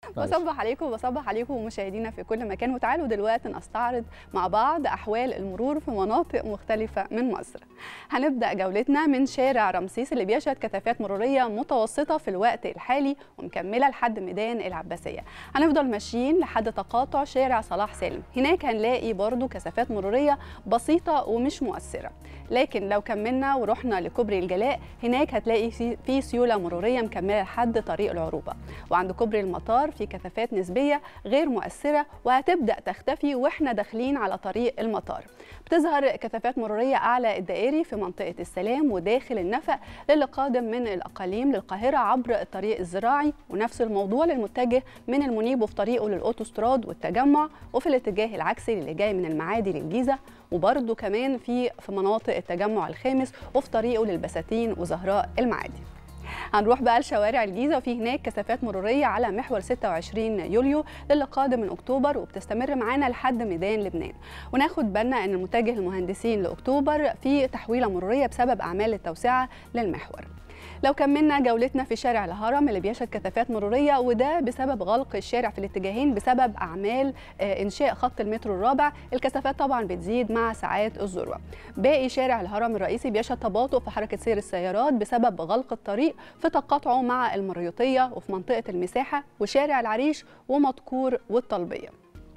بصبح عليكم وبصبح عليكم مشاهدينا في كل مكان وتعالوا دلوقتي نستعرض مع بعض احوال المرور في مناطق مختلفه من مصر. هنبدا جولتنا من شارع رمسيس اللي بيشهد كثافات مروريه متوسطه في الوقت الحالي ومكمله لحد ميدان العباسيه. هنفضل ماشيين لحد تقاطع شارع صلاح سالم، هناك هنلاقي برضو كثافات مروريه بسيطه ومش مؤثره. لكن لو كملنا ورحنا لكوبري الجلاء هناك هتلاقي في سيوله مروريه مكمله لحد طريق العروبه وعند كوبري المطار في كثافات نسبيه غير مؤثره وهتبدا تختفي واحنا داخلين على طريق المطار بتظهر كثافات مروريه اعلى الدائري في منطقه السلام وداخل النفق للي قادم من الاقاليم للقاهره عبر الطريق الزراعي ونفس الموضوع للمتجه من المنيب وفي طريقه للاوتوستراد والتجمع وفي الاتجاه العكسي للي جاي من المعادي للجيزه وبرده كمان في في مناطق التجمع الخامس وفي طريقه للبساتين وزهراء المعادي هنروح بقى لشوارع الجيزه وفي هناك كثافات مروريه على محور 26 يوليو للي قادم من اكتوبر وبتستمر معانا لحد ميدان لبنان وناخد بالنا ان المتجه المهندسين لاكتوبر في تحويله مروريه بسبب اعمال التوسعه للمحور لو كملنا جولتنا في شارع الهرم اللي بيشهد كثافات مروريه وده بسبب غلق الشارع في الاتجاهين بسبب اعمال انشاء خط المترو الرابع الكثافات طبعا بتزيد مع ساعات الذروه باقي شارع الهرم الرئيسي بيشهد تباطؤ في حركه سير السيارات بسبب غلق الطريق في تقاطعه مع المريوطيه وفي منطقه المساحه وشارع العريش ومدكور والطلبيه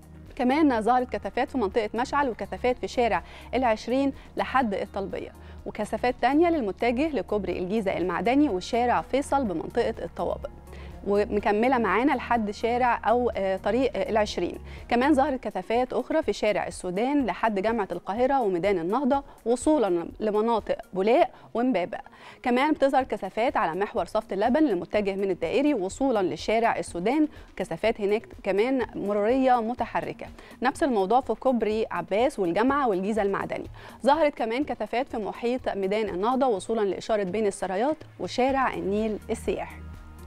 كمان ظهرت كثافات في منطقة مشعل وكثافات في شارع العشرين لحد الطلبية وكثافات تانية للمتجه لكوبري الجيزة المعدني وشارع فيصل بمنطقة الطوابق ومكمله معانا لحد شارع او طريق العشرين كمان ظهرت كثافات اخرى في شارع السودان لحد جامعه القاهره وميدان النهضه وصولا لمناطق بولاق ومبابه كمان بتظهر كثافات على محور صفت اللبن المتجه من الدائري وصولا لشارع السودان كثافات هناك كمان مروريه متحركه نفس الموضوع في كوبري عباس والجامعه والجيزه المعدني ظهرت كمان كثافات في محيط ميدان النهضه وصولا لاشاره بين السرايات وشارع النيل السياحي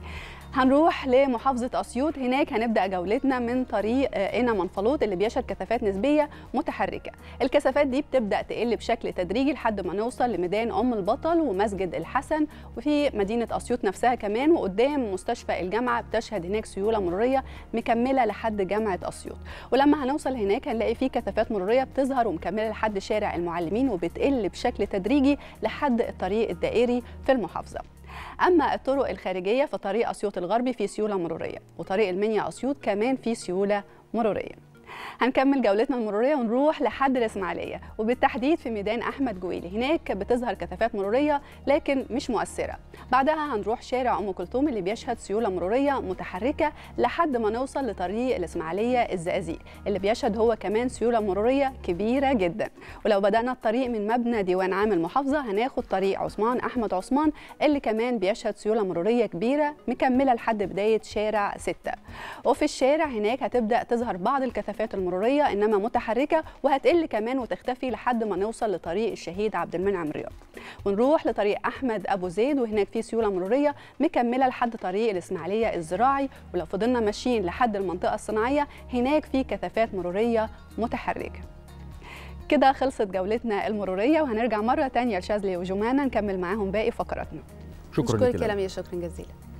هنروح لمحافظة أسيوط هناك هنبدأ جولتنا من طريق إنا منفلوط اللي بيشهد كثافات نسبية متحركة الكثافات دي بتبدأ تقل بشكل تدريجي لحد ما نوصل لميدان أم البطل ومسجد الحسن وفي مدينة أسيوط نفسها كمان وقدام مستشفى الجامعة بتشهد هناك سيولة مرورية مكملة لحد جامعة أسيوط ولما هنوصل هناك هنلاقي في كثافات مرورية بتظهر ومكملة لحد شارع المعلمين وبتقل بشكل تدريجي لحد الطريق الدائري في المحافظة اما الطرق الخارجيه فطريق اسيوط الغربي فيه سيوله مروريه وطريق المنيا اسيوط كمان فيه سيوله مروريه هنكمل جولتنا المروريه ونروح لحد الاسماعيليه وبالتحديد في ميدان احمد جويلي هناك بتظهر كثافات مروريه لكن مش مؤثره بعدها هنروح شارع ام كلثوم اللي بيشهد سيوله مروريه متحركه لحد ما نوصل لطريق الاسماعيليه الزقازيق اللي بيشهد هو كمان سيوله مروريه كبيره جدا ولو بدانا الطريق من مبنى ديوان عام المحافظه هناخد طريق عثمان احمد عثمان اللي كمان بيشهد سيوله مروريه كبيره مكمله لحد بدايه شارع 6 وفي الشارع هناك هتبدا تظهر بعض الكثافات المروريه انما متحركه وهتقل كمان وتختفي لحد ما نوصل لطريق الشهيد عبد المنعم رياض ونروح لطريق احمد ابو زيد وهناك في سيوله مروريه مكمله لحد طريق الاسماعيليه الزراعي ولو فضلنا ماشيين لحد المنطقه الصناعيه هناك في كثافات مروريه متحركه كده خلصت جولتنا المروريه وهنرجع مره تانية لشاذلي وجمانه نكمل معاهم باقي فقراتنا شكرا نشكرك لك يا لميا شكرا جزيلا